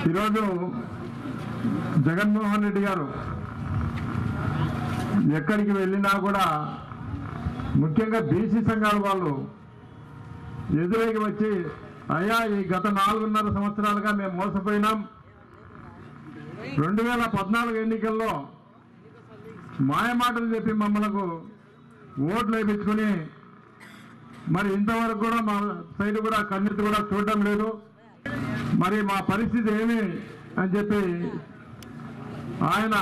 ఈరోజు జగన్మోహన్ రెడ్డి గారు ఎక్కడికి వెళ్ళినా కూడా ముఖ్యంగా బీసీ సంఘాల వాళ్ళు ఎదురేకి వచ్చి అయ్యా ఈ గత నాలుగున్నర సంవత్సరాలుగా మేము మోసపోయినాం రెండు వేల పద్నాలుగు ఎన్నికల్లో మాయమాటలు చెప్పి మమ్మల్ని ఓట్లు వేయించుకుని మరి ఇంతవరకు కూడా మా సైడ్ కూడా కన్నెత్తి కూడా చూడడం లేదు మరి మా పరిస్థితి ఏమి అని చెప్పి ఆయన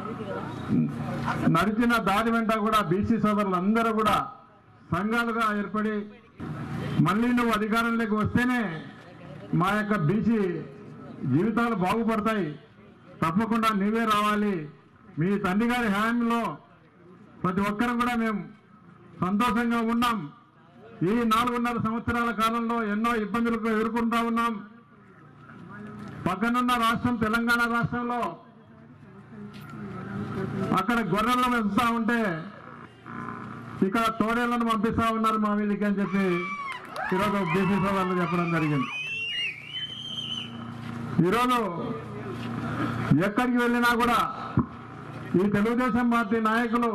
నడిచిన దారి వెంట కూడా బీసీ సోదరులందరూ కూడా సంఘాలుగా ఏర్పడి మళ్ళీ నువ్వు అధికారంలోకి వస్తేనే మా యొక్క బీసీ జీవితాలు బాగుపడతాయి తప్పకుండా నీవే రావాలి మీ తండ్రి గారి హామీలో ప్రతి ఒక్కరు కూడా మేము సంతోషంగా ఉన్నాం ఈ నాలుగున్నర సంవత్సరాల కాలంలో ఎన్నో ఇబ్బందులకు ఎదుర్కొంటా ఉన్నాం పక్కనున్న రాష్ట్రం తెలంగాణ రాష్ట్రంలో అక్కడ గొర్రెలను పెంచుతా ఉంటే ఇక్కడ తోడేళ్లను పంపిస్తా ఉన్నారు మా వీళ్ళకి అని చెప్పి ఈరోజు బీసీ సోదరులు చెప్పడం జరిగింది ఈరోజు ఎక్కడికి వెళ్ళినా కూడా ఈ తెలుగుదేశం పార్టీ నాయకులు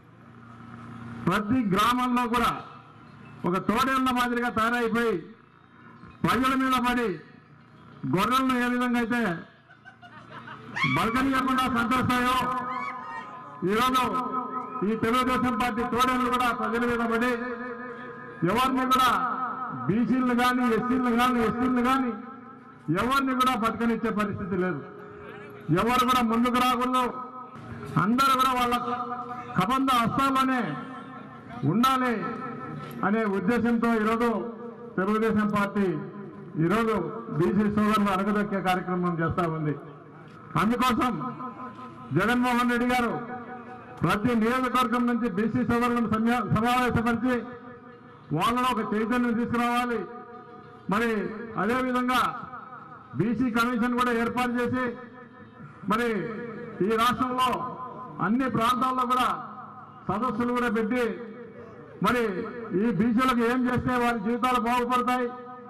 ప్రతి గ్రామంలో కూడా ఒక తోడేళ్ల మాదిరిగా తయారైపోయి ప్రజల మీద పడి గొర్రెలను ఏ విధంగా అయితే బలకనియకుండా సంతోషాయో ఈరోజు ఈ తెలుగుదేశం పార్టీ తోడేళ్ళు కూడా ప్రజల మీద పడి ఎవరిని కూడా బీసీలను కానీ ఎస్సీలను కానీ ఎస్సీలను కానీ ఎవరిని కూడా బతకనిచ్చే పరిస్థితి లేదు ఎవరు కూడా ముందుకు రాకూడదు అందరూ కూడా వాళ్ళ కబంధ హస్తాల్లోనే ఉండాలి అనే ఉద్దేశంతో ఈరోజు తెలుగుదేశం పార్టీ ఈరోజు బీసీ సోదరులు అడగదొక్కే కార్యక్రమం చేస్తా ఉంది అందుకోసం జగన్మోహన్ రెడ్డి గారు ప్రతి నియోజకవర్గం నుంచి బీసీ సోదరులను సమా- సమావేశపరిచి వాళ్ళలో ఒక చైతన్యం తీసుకురావాలి మరి అదేవిధంగా బీసీ కమిషన్ కూడా ఏర్పాటు చేసి మరి ఈ రాష్ట్రంలో అన్ని ప్రాంతాల్లో కూడా సదస్సులు కూడా పెట్టి మరి ఈ బీసీలకు ఏం చేస్తే వారి జీవితాలు బాగుపడతాయి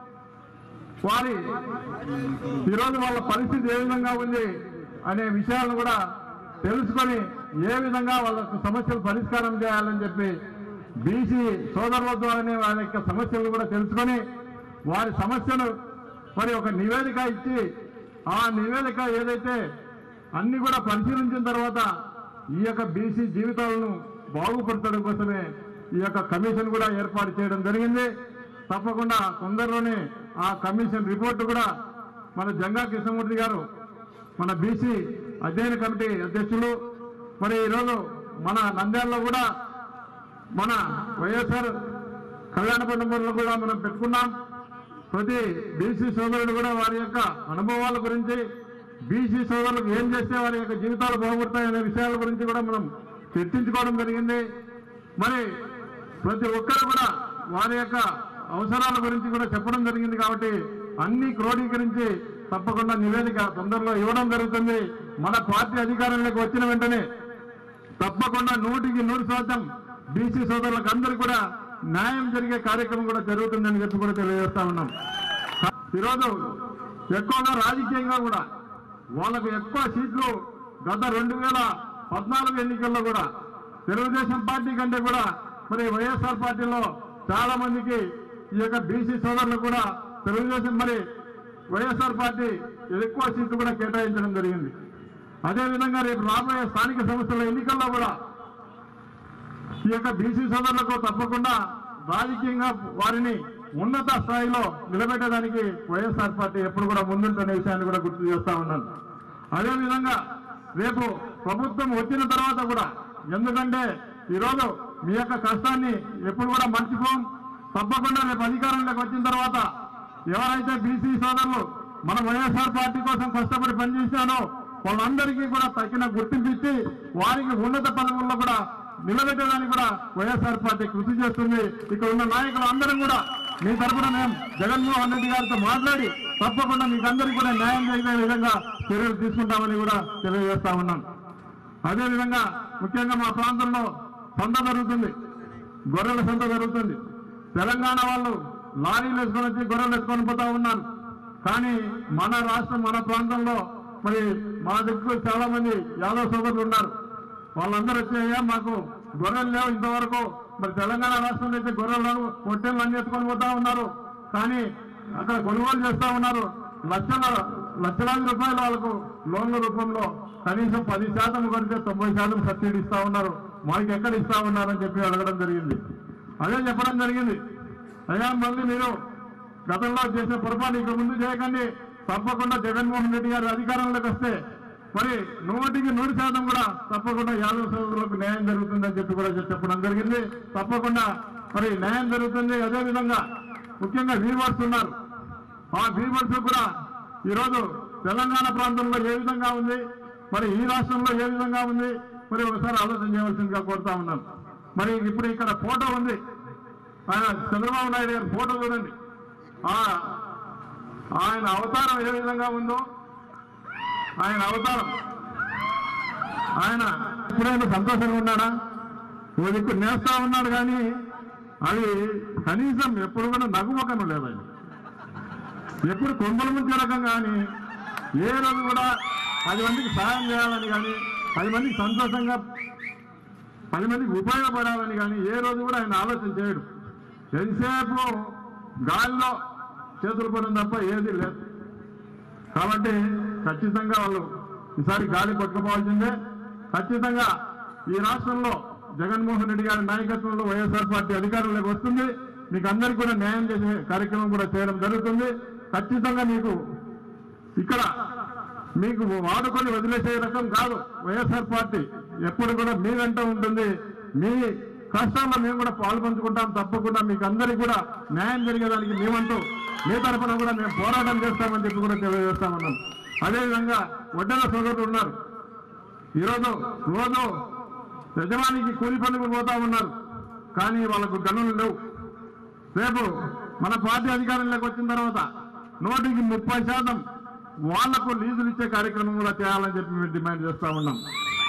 వారి ఈరోజు వాళ్ళ పరిస్థితి ఏ విధంగా ఉంది అనే విషయాలను కూడా తెలుసుకొని ఏ విధంగా వాళ్ళకు సమస్యలు పరిష్కారం చేయాలని చెప్పి బీసీ సోదరుల ద్వారానే వారి యొక్క సమస్యలు కూడా తెలుసుకొని వారి సమస్యను మరి ఒక నివేదిక ఇచ్చి ఆ నివేదిక ఏదైతే అన్ని కూడా పరిశీలించిన తర్వాత ఈ యొక్క బీసీ జీవితాలను బాగుపరచడం కోసమే ఈ యొక్క కమిషన్ కూడా ఏర్పాటు చేయడం జరిగింది తప్పకుండా తొందరలోనే ఆ కమిషన్ రిపోర్టు కూడా మన జంగా కృష్ణమూర్తి గారు మన బీసీ అధ్యయన కమిటీ అధ్యక్షులు మరి ఈరోజు మన నంద్యాలలో కూడా మన వైఎస్ఆర్ కళ్యాణ మండపంలో కూడా మనం పెట్టుకున్నాం ప్రతి బీసీ సోదరుడు కూడా వారి యొక్క అనుభవాల గురించి బీసీ సోదరులకు ఏం చేస్తే వారి యొక్క జీవితాలు బాగుపడతాయనే విషయాల గురించి కూడా మనం చర్చించుకోవడం జరిగింది మరి ప్రతి ఒక్కరు కూడా వారి యొక్క అవసరాల గురించి కూడా చెప్పడం జరిగింది కాబట్టి అన్ని క్రోడీకరించి తప్పకుండా నివేదిక తొందరలో ఇవ్వడం జరుగుతుంది మన పార్టీ అధికారంలోకి వచ్చిన వెంటనే తప్పకుండా నూటికి నూరు శాతం బీసీ సోదరులకు అందరికీ కూడా న్యాయం జరిగే కార్యక్రమం కూడా జరుగుతుందని చెప్పి కూడా తెలియజేస్తా ఉన్నాం ఈరోజు ఎక్కువగా రాజకీయంగా కూడా వాళ్ళకు ఎక్కువ సీట్లు గత రెండు వేల పద్నాలుగు ఎన్నికల్లో కూడా తెలుగుదేశం పార్టీ కంటే కూడా మరి వైఎస్ఆర్ పార్టీలో చాలా మందికి ఈ యొక్క బీసీ సోదరులు కూడా తెలుగుదేశం మరి వైఎస్ఆర్ పార్టీ ఎక్కువ సీట్లు కూడా కేటాయించడం జరిగింది అదేవిధంగా రేపు రాబోయే స్థానిక సంస్థల ఎన్నికల్లో కూడా ఈ యొక్క బీసీ సోదరులకు తప్పకుండా రాజకీయంగా వారిని ఉన్నత స్థాయిలో నిలబెట్టడానికి వైఎస్ఆర్ పార్టీ ఎప్పుడు కూడా ముందుంటున్న విషయాన్ని కూడా గుర్తు చేస్తా ఉన్నాను అదేవిధంగా రేపు ప్రభుత్వం వచ్చిన తర్వాత కూడా ఎందుకంటే ఈరోజు మీ యొక్క కష్టాన్ని ఎప్పుడు కూడా మర్చిపోం తప్పకుండా రేపు అధికారంలోకి వచ్చిన తర్వాత ఎవరైతే బీసీ సోదరులు మన వైఎస్ఆర్ పార్టీ కోసం కష్టపడి పనిచేశానో వాళ్ళందరికీ కూడా తగిన గుర్తింపు ఇచ్చి వారికి ఉన్నత పదవుల్లో కూడా నిలబెట్టడానికి కూడా వైఎస్ఆర్ పార్టీ కృషి చేస్తుంది ఇక్కడ ఉన్న నాయకులు అందరం కూడా మీ తరఫున మేము జగన్మోహన్ రెడ్డి గారితో మాట్లాడి తప్పకుండా మీకు అందరికీ కూడా న్యాయం జరిగే విధంగా చర్యలు తీసుకుంటామని కూడా తెలియజేస్తా ఉన్నాం అదేవిధంగా ముఖ్యంగా మా ప్రాంతంలో సంత జరుగుతుంది గొర్రెల సంత జరుగుతుంది తెలంగాణ వాళ్ళు లారీలు వేసుకొని వచ్చి గొర్రెలు వేసుకొని పోతా ఉన్నారు కానీ మన రాష్ట్రం మన ప్రాంతంలో మరి మా దిక్కు చాలా మంది యాదవ్ సోదరులు ఉన్నారు వాళ్ళందరూ వచ్చాయా మాకు గొర్రెలు లేవు ఇంతవరకు మరి తెలంగాణ రాష్ట్రంలో అయితే గొర్రెలను పొట్టెలు అన్ని ఎత్తుకొని పోతా ఉన్నారు కానీ అక్కడ కొనుగోలు చేస్తా ఉన్నారు లక్షల లక్షలాది రూపాయలు వాళ్ళకు లోన్ల రూపంలో కనీసం పది శాతం కొడితే తొంభై శాతం సబ్సిడీ ఇస్తా ఉన్నారు మాకు ఎక్కడ ఇస్తా ఉన్నారని చెప్పి అడగడం జరిగింది అదే చెప్పడం జరిగింది అయ్యా మళ్ళీ మీరు గతంలో చేసిన పొరపాటు ఇక ముందు చేయకండి తప్పకుండా జగన్మోహన్ రెడ్డి గారు అధికారంలోకి వస్తే మరి నూటికి నూరు శాతం కూడా తప్పకుండా యాదవ్ సోదరులకు న్యాయం జరుగుతుందని చెప్పి కూడా చెప్పడం జరిగింది తప్పకుండా మరి న్యాయం జరుగుతుంది అదే విధంగా ముఖ్యంగా వీవర్స్ ఉన్నారు ఆ వీవర్స్ కూడా ఈరోజు తెలంగాణ ప్రాంతంలో ఏ విధంగా ఉంది మరి ఈ రాష్ట్రంలో ఏ విధంగా ఉంది మరి ఒకసారి ఆలోచన చేయవలసిందిగా కోరుతా ఉన్నాను మరి ఇప్పుడు ఇక్కడ ఫోటో ఉంది ఆయన చంద్రబాబు నాయుడు గారి ఫోటో చూడండి ఆ ఆయన అవతారం ఏ విధంగా ఉందో ఆయన అవతారం ఆయన ఎప్పుడైనా సంతోషంగా ఉన్నాడా ఓ దిక్కు నేస్తా ఉన్నాడు కానీ అది కనీసం ఎప్పుడు కూడా నగుమకం లేదు ఆయన ఎప్పుడు కొంపల ముంచే రకం కానీ ఏ రోజు కూడా పది మందికి సాయం చేయాలని కానీ పది మందికి సంతోషంగా పది మందికి ఉపయోగపడాలని కానీ ఏ రోజు కూడా ఆయన ఆలోచన చేయడు ఎంతసేపు గాలిలో చేతులు పడడం తప్ప ఏది లేదు కాబట్టి ఖచ్చితంగా వాళ్ళు ఈసారి గాలి పట్టుకుపోవాల్సిందే ఖచ్చితంగా ఈ రాష్ట్రంలో జగన్మోహన్ రెడ్డి గారి నాయకత్వంలో వైఎస్ఆర్ పార్టీ అధికారంలోకి వస్తుంది మీకు అందరికీ కూడా న్యాయం చేసే కార్యక్రమం కూడా చేయడం జరుగుతుంది ఖచ్చితంగా మీకు ఇక్కడ మీకు వాడుకొని వదిలేసే రకం కాదు వైఎస్ఆర్ పార్టీ ఎప్పుడు కూడా మీ వెంట ఉంటుంది మీ కష్టాల్లో మేము కూడా పాల్పంచుకుంటాం తప్పకుండా మీకు అందరికీ కూడా న్యాయం జరిగేదానికి మేమంటూ మీ తరఫున కూడా మేము పోరాటం చేస్తామని చెప్పి కూడా తెలియజేస్తామన్నాం అదేవిధంగా వడ్డెల సోదరులు ఉన్నారు ఈరోజు రోజు యజమానికి కూలి పనులకు పోతా ఉన్నారు కానీ వాళ్ళకు గనులు లేవు రేపు మన పార్టీ అధికారంలోకి వచ్చిన తర్వాత నూటికి ముప్పై శాతం వాళ్లకు లీజులు ఇచ్చే కార్యక్రమం కూడా చేయాలని చెప్పి మేము డిమాండ్ చేస్తా ఉన్నాం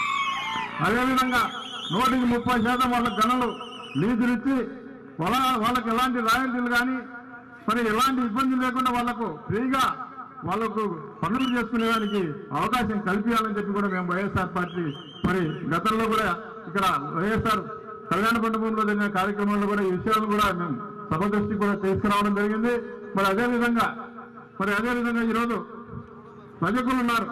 అదేవిధంగా నూటికి ముప్పై శాతం వాళ్ళ గనులు లీజులు ఇచ్చి వాళ్ళ వాళ్ళకి ఎలాంటి రాయల్టీలు కానీ మరి ఎలాంటి ఇబ్బంది లేకుండా వాళ్ళకు ఫ్రీగా వాళ్ళకు పనులు చేసుకునేదానికి అవకాశం కల్పించాలని చెప్పి కూడా మేము వైఎస్ఆర్ పార్టీ మరి గతంలో కూడా ఇక్కడ వైఎస్ఆర్ కళ్యాణ మండపంలో జరిగిన కార్యక్రమంలో కూడా ఈ విషయాలు కూడా మేము సభ దృష్టికి కూడా తీసుకురావడం జరిగింది మరి అదే విధంగా మరి అదే విధంగా ఈరోజు రజకులు ఉన్నారు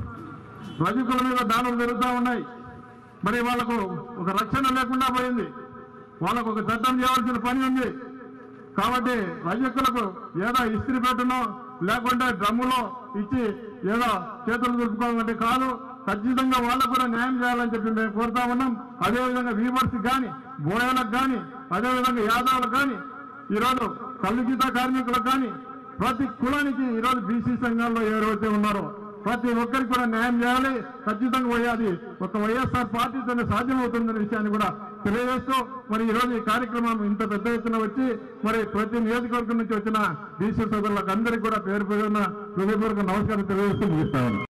రజకుల మీద దాడులు జరుగుతూ ఉన్నాయి మరి వాళ్ళకు ఒక రక్షణ లేకుండా పోయింది వాళ్ళకు ఒక చట్టం చేయవలసిన పని ఉంది కాబట్టి రజకులకు ఏదో ఇస్త్రీ పెట్టనో లేకుంటే డ్రమ్ములో ఇచ్చి ఏదో చేతులు దులుపుకోవాలంటే కాదు ఖచ్చితంగా వాళ్ళకు కూడా న్యాయం చేయాలని చెప్పి మేము కోరుతా ఉన్నాం అదేవిధంగా వీవర్స్ కానీ బోయలకు కానీ అదేవిధంగా యాదవులకు కానీ ఈరోజు కల్లుగీత కార్మికులకు కానీ ప్రతి కులానికి ఈరోజు బీసీ సంఘాల్లో ఎవరైతే ఉన్నారో ప్రతి ఒక్కరికి కూడా న్యాయం చేయాలి ఖచ్చితంగా పోయాది ఒక వైఎస్ఆర్ పార్టీతోనే సాధ్యమవుతుందనే విషయాన్ని కూడా తెలియజేస్తూ మరి ఈ రోజు ఈ కార్యక్రమం ఇంత పెద్ద ఎత్తున వచ్చి మరి ప్రతి నియోజకవర్గం నుంచి వచ్చిన బీసీ సోదరులకు అందరికీ కూడా పేరు పేరున హృదయపూర్వక నమస్కారం తెలియజేస్తూ ముగిస్తాను